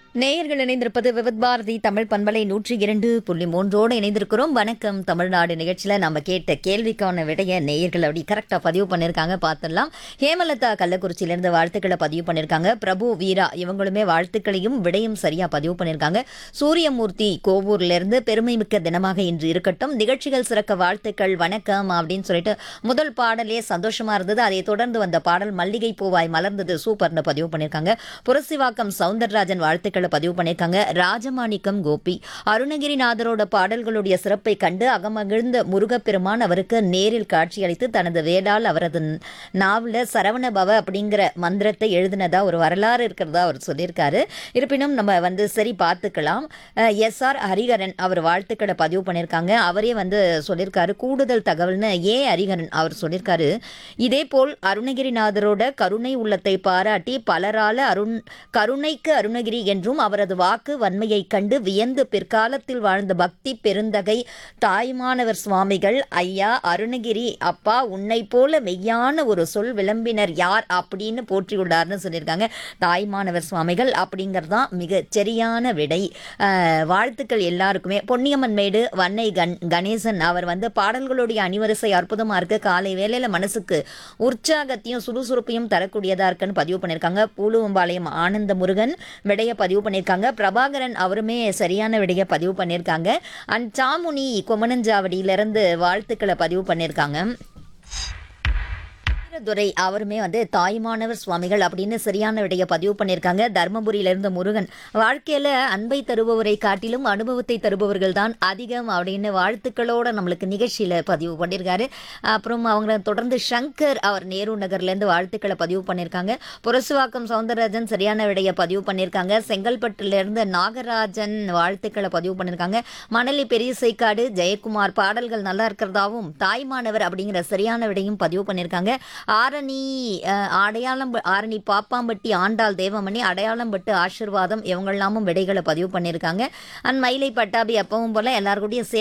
நேயர்கள் இணைந்திருப்பது விவித் பாரதி தமிழ் பண்பலை நூற்றி இரண்டு புள்ளி மூன்றோடு இணைந்திருக்கிறோம் வணக்கம் தமிழ்நாடு நிகழ்ச்சியில நம்ம கேட்ட கேள்விக்கான விடைய நேயர்கள் அப்படி கரெக்டா பதிவு பண்ணிருக்காங்க பார்த்துடலாம் ஹேமலதா கள்ளக்குறிச்சியிலிருந்து வாழ்த்துக்களை பதிவு பண்ணிருக்காங்க பிரபு வீரா இவங்களுமே வாழ்த்துக்களையும் விடையும் சரியா பதிவு பண்ணிருக்காங்க சூரியமூர்த்தி கோவூர்ல இருந்து பெருமை மிக்க தினமாக இன்று இருக்கட்டும் நிகழ்ச்சிகள் சிறக்க வாழ்த்துக்கள் வணக்கம் அப்படின்னு சொல்லிட்டு முதல் பாடலே சந்தோஷமா இருந்தது அதை தொடர்ந்து வந்த பாடல் மல்லிகை பூவாய் மலர்ந்தது சூப்பர்னு பதிவு பண்ணிருக்காங்க புரசிவாக்கம் சவுந்தரராஜன் வாழ்த்துக்களை பதிவு பண்ணியிருக்காங்க ராஜமாணிக்கம் கோபி அருணகிரிநாதரோட பாடல்களுடைய சிறப்பை கண்டு அகமகிழ்ந்த முருகப்பெருமான் அவருக்கு நேரில் காட்சியளித்து தனது வேடால் அவரது நாவல சரவணபவ அப்படிங்கிற மந்திரத்தை எழுதினதா ஒரு வரலாறு இருக்கிறதா அவர் சொல்லியிருக்காரு இருப்பினும் நம்ம வந்து சரி பார்த்துக்கலாம் எஸ் ஆர் ஹரிகரன் அவர் வாழ்த்துக்களை பதிவு பண்ணியிருக்காங்க அவரே வந்து சொல்லியிருக்காரு கூடுதல் தகவல்னு ஏ ஹரிகரன் அவர் சொல்லியிருக்காரு இதேபோல் அருணகிரிநாதரோட கருணை உள்ளத்தை பாராட்டி பலரால அருண் கருணைக்கு அருணகிரி என்றும் அவரது வாக்கு வன்மையைக் கண்டு வியந்து பிற்காலத்தில் வாழ்ந்த பக்தி பெருந்தகை தாய்மானவர் சுவாமிகள் ஐயா அருணகிரி அப்பா உன்னை போல மெய்யான ஒரு சொல் விளம்பினர் யார் அப்படின்னு போற்றியுள்ளார்னு சொல்லியிருக்காங்க தாய்மானவர் சுவாமிகள் அப்படிங்கிறது தான் மிக சரியான விடை அஹ், வாழ்த்துக்கள் எல்லாருக்குமே பொன்னியம்மன் மேடு வன்னை கண் கணேசன் அவர் வந்து பாடல்களுடைய அணிவரிசை அற்புதமா இருக்கு காலை வேளையில மனசுக்கு உற்சாகத்தையும் சுறுசுறுப்பையும் தரக்கூடியதா இருக்குன்னு பதிவு பண்ணியிருக்காங்க பூலுவம்பாளையம் ஆனந்த முருகன் விடைய பதிவு பண்ணியிருக்காங்க பிரபாகரன் அவருமே சரியான விடைய பதிவு பண்ணியிருக்காங்க அண்ட் சாமுனி கொமனஞ்சாவடியிலிருந்து வாழ்த்துக்களை பதிவு பண்ணியிருக்காங்க துரை அவருமே வந்து தாய்மானவர் சுவாமிகள் அப்படின்னு சரியான விடைய பதிவு பண்ணியிருக்காங்க தர்மபுரியிலிருந்து முருகன் வாழ்க்கையில அன்பை தருபவரை காட்டிலும் அனுபவத்தை தருபவர்கள் தான் அதிகம் அப்படின்னு வாழ்த்துக்களோட நம்மளுக்கு நிகழ்ச்சியில பதிவு பண்ணியிருக்காரு அப்புறம் அவங்கள தொடர்ந்து சங்கர் அவர் நேரு நகர்லேருந்து வாழ்த்துக்களை பதிவு பண்ணியிருக்காங்க புரசுவாக்கம் சவுந்தரராஜன் சரியான விடைய பதிவு பண்ணியிருக்காங்க செங்கல்பட்டுலேருந்து நாகராஜன் வாழ்த்துக்களை பதிவு பண்ணியிருக்காங்க மணலி பெரியசைக்காடு ஜெயக்குமார் பாடல்கள் நல்லா இருக்கிறதாவும் தாய்மானவர் அப்படிங்கிற சரியான விடையும் பதிவு பண்ணியிருக்காங்க ஆரணி அஹ், அடையாளம் ஆரணி பாப்பாம்பட்டி ஆண்டாள் தேவமணி அடையாளம்பட்டு ஆசிர்வாதம் இவங்கெல்லாமும் விடைகளை பதிவு பண்ணியிருக்காங்க அண்ட் மயிலை பட்டாபி அப்பவும் போல எல்லாருக்கூடயும்